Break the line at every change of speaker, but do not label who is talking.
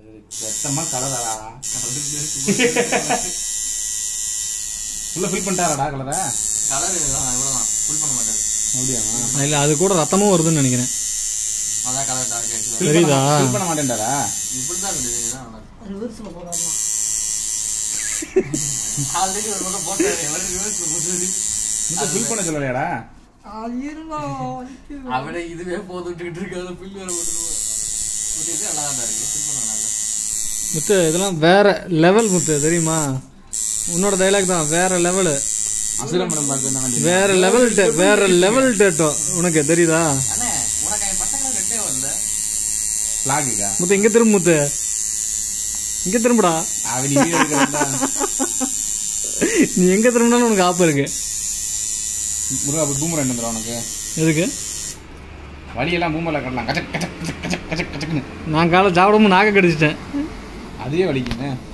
ரத்தமா கலராடா உள்ள ஃபில் பண்ணிட்டாராடா கலரை
கலர் இவ்வளோதான் ஃபுல் பண்ண மாட்டாரு
அப்படியா
இல்லை அது கூட ரத்தமும் வருதுன்னு நினைக்கிறேன்
அதான் கலர் டார்க் ஆயிடுச்சு
தெரியுதா
ஃபில் பண்ண மாட்டேன்டாரா
இப்படி தான் இருக்குது இதுதான் நல்லா இருக்கு
ரிவர்ஸில் போடாதான்
ஆல்ரெடி ஒரு பக்கம் போட்டாரு எவரு ரிவர்ஸ் போட்டு
முத்து ஃபில் பண்ண சொல்லலையாடா
இருமா
அவரே இதுவே போது விட்டுக்கிட்டு இருக்காது பில் வேற போட்டுருவோம் இது நல்லா தான் இருக்கு ஃபில் பண்ண நல்லா
முத்து இதெல்லாம் வேற லெவல் முத்து தெரியுமா உன்னோட டைலாக் தான் வேற லெவலு
அசுரம் படம் பார்த்து என்ன வேண்டிய
வேற லெவல் வேற லெவல் டேட்டோ உனக்கு தெரியுதா
அண்ணே உனக்கு என் பச்சை கலர் ரெட்டே வரல
லாகுக்கா
முத்து இங்க திரும்ப முத்து இங்க திரும்புடா
அவன் நீ வீடியோ எடுக்கிறதா
நீ எங்க திரும்பினாலும் உனக்கு ஆப்பு இருக்கு
முருகா அப்படி பூமர் என்ன வந்துடும் உனக்கு
எதுக்கு
வலியெல்லாம் பூமரில் கட்டலாம் கச்சக் கச்சக் கச்சக் கச்சக் கச்சக் கச்சக்னு
நான் காலை சாப்பிடாம நாக்க கடிச்சிட்டேன்
அதே வலிக்குங்க